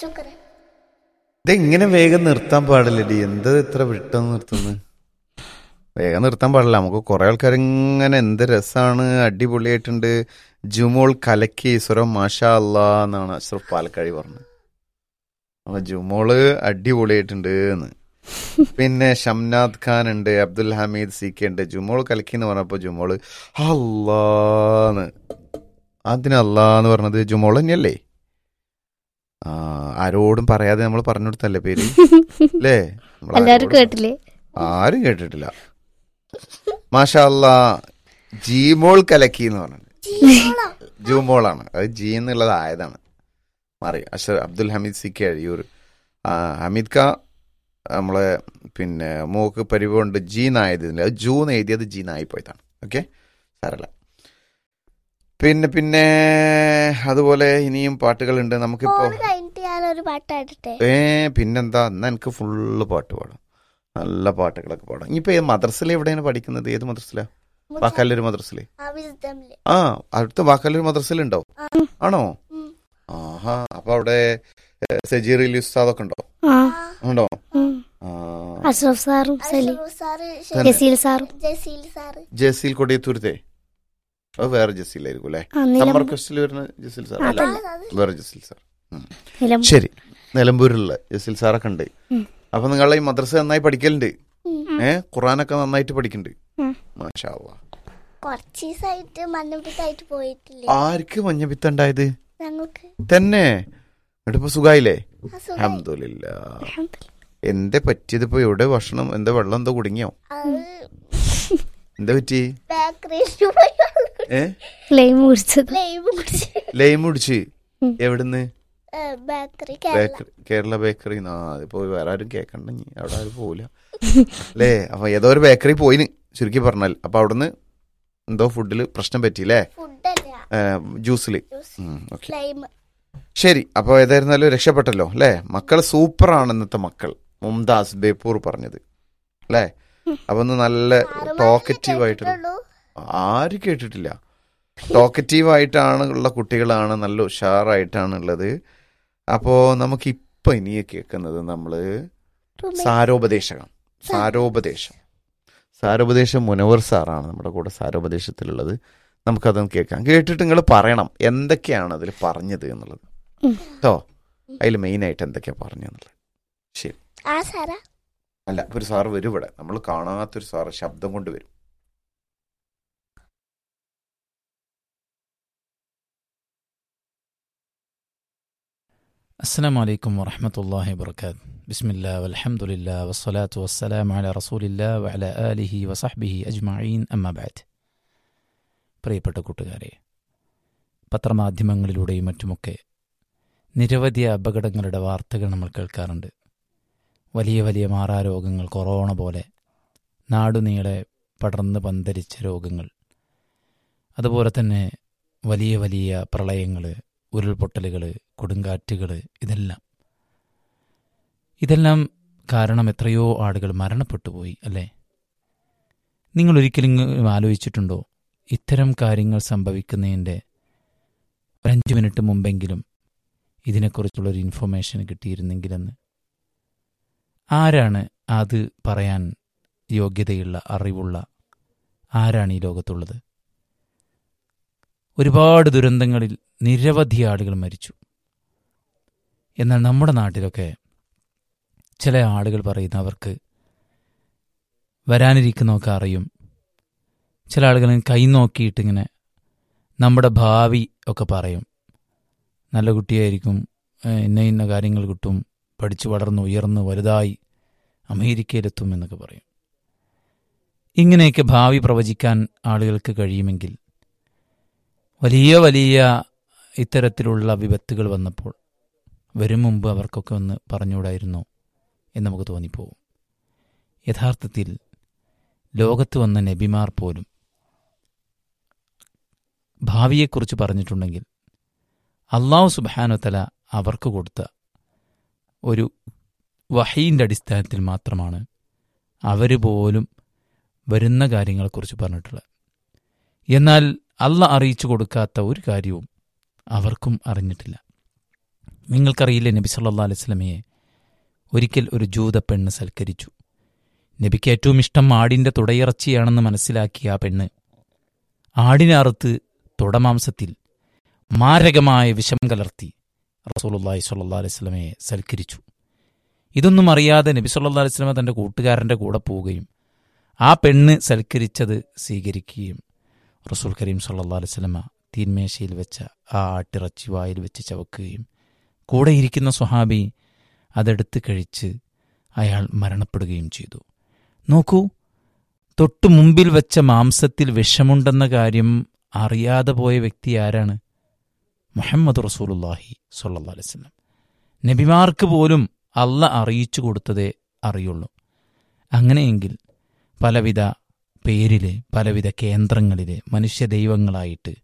ശുക്രൻ ഇതെങ്ങനെ വേഗം നിർത്താൻ പാടില്ലടി എന്ത് ഇത്ര വിട്ടെന്ന് നിർത്തുന്നത് വേഗം നിർത്താൻ പാടില്ല നമുക്ക് കുറെ ആൾക്കാർ ഇങ്ങനെ എന്ത് രസാണ് അടിപൊളിയായിട്ടുണ്ട് ജുമോൾ കലക്കി ഈശ്വരം മാഷാ അല്ലാ എന്നാണ് അഷ്റഫ് പാലക്കാഴി പറഞ്ഞത് അപ്പൊ ജുമോള് അടിപൊളിയായിട്ടുണ്ട് എന്ന് പിന്നെ ഷംനാദ് ഖാൻ ഉണ്ട് അബ്ദുൽ ഹമീദ് സി കെ ഉണ്ട് ജുമോൾ കലക്കി എന്ന് പറഞ്ഞപ്പോ ജുമോള് അല്ലാന്ന് അതിന് അല്ലാന്ന് പറഞ്ഞത് ജുമോൾ തന്നെയല്ലേ ആ ആരോടും പറയാതെ നമ്മൾ പറഞ്ഞു കൊടുത്തല്ലേ പേര് അല്ലേ നമ്മൾ എല്ലാരും ആരോടും കേട്ടില്ലേ ആരും കേട്ടിട്ടില്ല മാഷാ അല്ലാ ജീമോൾ കലക്കി എന്ന് പറഞ്ഞത് ജീവോളോ ജൂമോളാണ് അത് ജി എന്നുള്ളത് ആയതാണ് മാറി അഷർ അബ്ദുൽ ഹമീദ് സി കെ അഴിയൂർ ആ, ഹമീദ് ക നമ്മളെ പിന്നെ മൂക്ക് പരിവുണ്ട് ജി എന്നായതില്ല അത് ജൂ എന്ന് എഴുതിയത് ജി എന്നായി പോയതാണ് ഓക്കെ സാരല്ല പിന്നെ പിന്നെ അതുപോലെ ഇനിയും പാട്ടുകളുണ്ട് നമുക്കിപ്പോ ഫോൺ കഴിഞ്ഞിട്ട് ഞാനൊരു പാട്ടായിട്ടെ ഏ പിന്നെന്താ എന്നാ എനിക്ക് ഫുള്ള് പാട്ട് പാടാം നല്ല പാട്ടുകളൊക്കെ പാടാം ഇനിയിപ്പോ ഏത് മദ്രസിൽ എവിടെയാണ് പഠിക്കുന്നത് ഏത് മദ്രസിലാ വാക്കാലൊരു മദ്രസില് ആ വിശുദ്ധമില്ലേ ആ അടുത്ത വാക്കാലൊരു മദ്രസിലുണ്ടോ ആ. ആണോ ഉം. ആഹാ അപ്പൊ അവിടെ ഏ, സജീർ അലി ഉസ്താദൊക്കെ ഉണ്ടോ ആ ഉണ്ടോ ഉം. ആ അഷ്റഫ് സാറും സലീം അഷ്റഫ് സാറ് തന്നെ. ജസീൽ സാറും ജസീൽ സാറ് ജസീൽ കൊടിയത്തൂരത്തെ അത് വേറെ ജസീലായിരിക്കും അല്ലേ ആ സമ്മർ നിലമ്പൂർ ക്വസ്റ്റിൽ വരുന്ന ജസീൽ സാർ ആ, അല്ല അതല്ല. അത് വേറെ ജസീൽ സാർ നിലമ്പൂർ ശരി നിലമ്പൂരിലുള്ള ജസീൽ സാറൊക്കെ ഉണ്ട് ഉം. അപ്പൊ നിങ്ങളെ ഈ മദ്രസ നന്നായി പഠിക്കലുണ്ട് ഉം. ഏ ഖുറാനൊക്കെ നന്നായിട്ട് പഠിക്കുന്നുണ്ട് ഉം. മാഷാ അല്ലാ. കുറച്ച് ദിവസമായിട്ട് മഞ്ഞപ്പിത്തായിട്ട് പോയിട്ടില്ലേ ആർക്ക് മഞ്ഞപ്പിത്തം ഉണ്ടായത് ഞങ്ങൾക്ക് തന്നെ എന്നിട്ടിപ്പോ സുഖായില്ലേ അസുഖം അഹമ്മദില്ല എന്താ പറ്റിയത് ഇപ്പൊ എവിടെ ഭക്ഷണം എന്താ വെള്ളം എന്തോ കുടുങ്ങിയോ അത് എന്താ പറ്റി ബേക്കറിയിൽ പോയി ഏ ലൈം കുടിച്ചത് ലൈവ് കുടിച്ച് ലൈം കുടിച്ച് ഉം. എവിടുന്ന് bakery Kerala bakery Kerala bakery ആ അതിപ്പോ വേറെ ആരും കേക്കണ്ട ഇനി അവിടെ ആരും പോവില്ല അല്ലേ അപ്പൊ ഏതോ ഒരു ബേക്കറി പോയിന് ചുരുക്കി പറഞ്ഞാൽ അപ്പൊ അവിടുന്ന് എന്തോ ഫുഡില് പ്രശ്നം പറ്റിയില്ലേ ഫുഡല്ല ജ്യൂസില് ജ്യൂസ് ഓക്കെ ലൈം ശരി അപ്പോൾ ഏതായിരുന്നാലും രക്ഷപ്പെട്ടല്ലോ അല്ലേ മക്കൾ സൂപ്പറാണ് ഇന്നത്തെ മക്കൾ മുംതാസ് ബേപ്പൂർ പറഞ്ഞത് അല്ലേ അപ്പൊ ഒന്ന് നല്ല ടോക്കറ്റീവ് ആയിട്ട് ആരും കേട്ടിട്ടില്ല ടോക്കറ്റീവ് ആയിട്ടാണ് ഉള്ള കുട്ടികളാണ് നല്ല ഉഷാറായിട്ടാണ് ഉള്ളത് അപ്പോൾ നമുക്ക് ഇപ്പൊ ഇനി കേൾക്കുന്നത് നമ്മള് സാരോപദേശകം സാരോപദേശം സാരോപദേശം മുനവർ സാറാണ് നമ്മുടെ കൂടെ സാരോപദേശത്തിലുള്ളത് നമുക്കതൊന്ന് കേൾക്കാം കേട്ടിട്ട് നിങ്ങൾ പറയണം എന്തൊക്കെയാണ് അതിൽ പറഞ്ഞത് എന്നുള്ളത് ഉം. കേട്ടോ അതിൽ മെയിനായിട്ട് എന്തൊക്കെയാ പറഞ്ഞെന്നുള്ളത് ശരി ആ സാറാ അല്ല ഇപ്പൊ ഒരു സാറ് വരും ഇവിടെ നമ്മൾ കാണാത്തൊരു സാറ് ശബ്ദം കൊണ്ട് വരും السلام عليكم ورحمة الله وبركاته بسم الله والحمد لله والصلاة والسلام على رسول الله وعلى آله وصحبه أجمعين أما بعد പ്രിയപ്പെട്ട കൂട്ടുകാരെ പത്രമാധ്യമങ്ങളിലൂടെയും മറ്റുമൊക്കെ നിരവധി അപകടങ്ങളുടെ വാർത്തകൾ നമ്മൾ കേൾക്കാറുണ്ട് വലിയ വലിയ മാറാരോഗങ്ങൾ കൊറോണ പോലെ നാടുനീളെ പടർന്ന് പന്തരിച്ച രോഗങ്ങൾ അതുപോലെ തന്നെ വലിയ വലിയ പ്രളയങ്ങൾ ഉരുൾപൊട്ടലുകൾ കൊടുങ്കാറ്റുകൾ ഇതെല്ലാം ഇതെല്ലാം കാരണം എത്രയോ ആളുകൾ മരണപ്പെട്ടു പോയി അല്ലേ നിങ്ങൾ ഒരിക്കലും ആലോചിച്ചിട്ടുണ്ടോ ഇത്തരം കാര്യങ്ങൾ സംഭവിക്കുന്നതിൻ്റെ ഒരഞ്ച് മിനിറ്റ് മുമ്പെങ്കിലും ഇതിനെക്കുറിച്ചുള്ളൊരു ഇൻഫർമേഷൻ കിട്ടിയിരുന്നെങ്കിലെന്ന് ആരാണ് അത് പറയാൻ യോഗ്യതയുള്ള അറിവുള്ള ആരാണ് ഈ ലോകത്തുള്ളത് ഒരുപാട് ദുരന്തങ്ങളിൽ നിരവധി ആളുകൾ മരിച്ചു എന്നാൽ നമ്മുടെ നാട്ടിലൊക്കെ ചില ആളുകൾ പറയുന്ന അവർക്ക് വരാനിരിക്കുന്നതൊക്കെ അറിയും ചില ആളുകൾ കൈ നോക്കിയിട്ട് ഇങ്ങനെ നമ്മുടെ ഭാവി ഒക്കെ പറയും നല്ല കുട്ടിയായിരിക്കും ഏഹ് ഇന്ന ഇന്ന കാര്യങ്ങൾ കിട്ടും പഠിച്ചു വളർന്ന് ഉയർന്ന് വലുതായി അമേരിക്കയിലെത്തും എന്നൊക്കെ പറയും ഇങ്ങനെയൊക്കെ ഭാവി പ്രവചിക്കാൻ ആളുകൾക്ക് കഴിയുമെങ്കിൽ വലിയ വലിയ ഇത്തരത്തിലുള്ള വിപത്തുകൾ വന്നപ്പോൾ വരും മുമ്പ് അവർക്കൊക്കെ ഒന്ന് പറഞ്ഞുകൂടായിരുന്നോ എന്ന് നമുക്ക് തോന്നിപ്പോവും യഥാർത്ഥത്തിൽ ലോകത്ത് വന്ന നബിമാർ പോലും ഭാവിയെക്കുറിച്ച് പറഞ്ഞിട്ടുണ്ടെങ്കിൽ അള്ളാഹു സുബാനുത്തല അവർക്ക് കൊടുത്ത ഒരു വഹീൻ്റെ അടിസ്ഥാനത്തിൽ മാത്രമാണ് അവർ പോലും വരുന്ന കാര്യങ്ങളെക്കുറിച്ച് പറഞ്ഞിട്ടുള്ളത് എന്നാൽ അല്ല അറിയിച്ചു കൊടുക്കാത്ത ഒരു കാര്യവും അവർക്കും അറിഞ്ഞിട്ടില്ല നിങ്ങൾക്കറിയില്ലേ നബി സല്ലാ അലൈഹി സ്വലമയെ ഒരിക്കൽ ഒരു ജൂത പെണ്ണ് സൽക്കരിച്ചു നബിക്ക് ഏറ്റവും ഇഷ്ടം ആടിന്റെ തുടയിറച്ചിയാണെന്ന് മനസ്സിലാക്കിയ ആ പെണ്ണ് ആടിനെ അറുത്ത് തുടമാംസത്തിൽ മാരകമായ വിഷം കലർത്തി റസൂലുള്ളാഹി സ്വല്ലല്ലാഹി അലൈഹി വസല്ലമയെ സൽക്കരിച്ചു ഇതൊന്നും അറിയാതെ നബി സല്ലല്ലാഹി അലൈഹി വസല്ലമ തന്റെ കൂട്ടുകാരന്റെ കൂടെ പോവുകയും ആ പെണ്ണ് സൽക്കരിച്ചത് സ്വീകരിക്കുകയും റസൂൽ കരീം സല്ലല്ലാഹി അലൈഹി വസല്ലമ തീന്മേശയിൽ വെച്ച ആ ആട്ടിറച്ചി വായിൽ വെച്ച് ചവക്കുകയും കൂടെ ഇരിക്കുന്ന സ്വഹാബി അതെടുത്ത് കഴിച്ച് അയാൾ മരണപ്പെടുകയും ചെയ്തു നോക്കൂ തൊട്ടു മുമ്പിൽ വെച്ച മാംസത്തിൽ വിഷമുണ്ടെന്ന കാര്യം അറിയാതെ പോയ വ്യക്തി ആരാണ് മുഹമ്മദ് റസൂലുല്ലാഹി സല്ലാ അലൈവല്ലം നബിമാർക്ക് പോലും അല്ല അറിയിച്ചു കൊടുത്തതേ അറിയുള്ളൂ അങ്ങനെയെങ്കിൽ പലവിധ പേരില് പലവിധ കേന്ദ്രങ്ങളില് മനുഷ്യ ദൈവങ്ങളായിട്ട്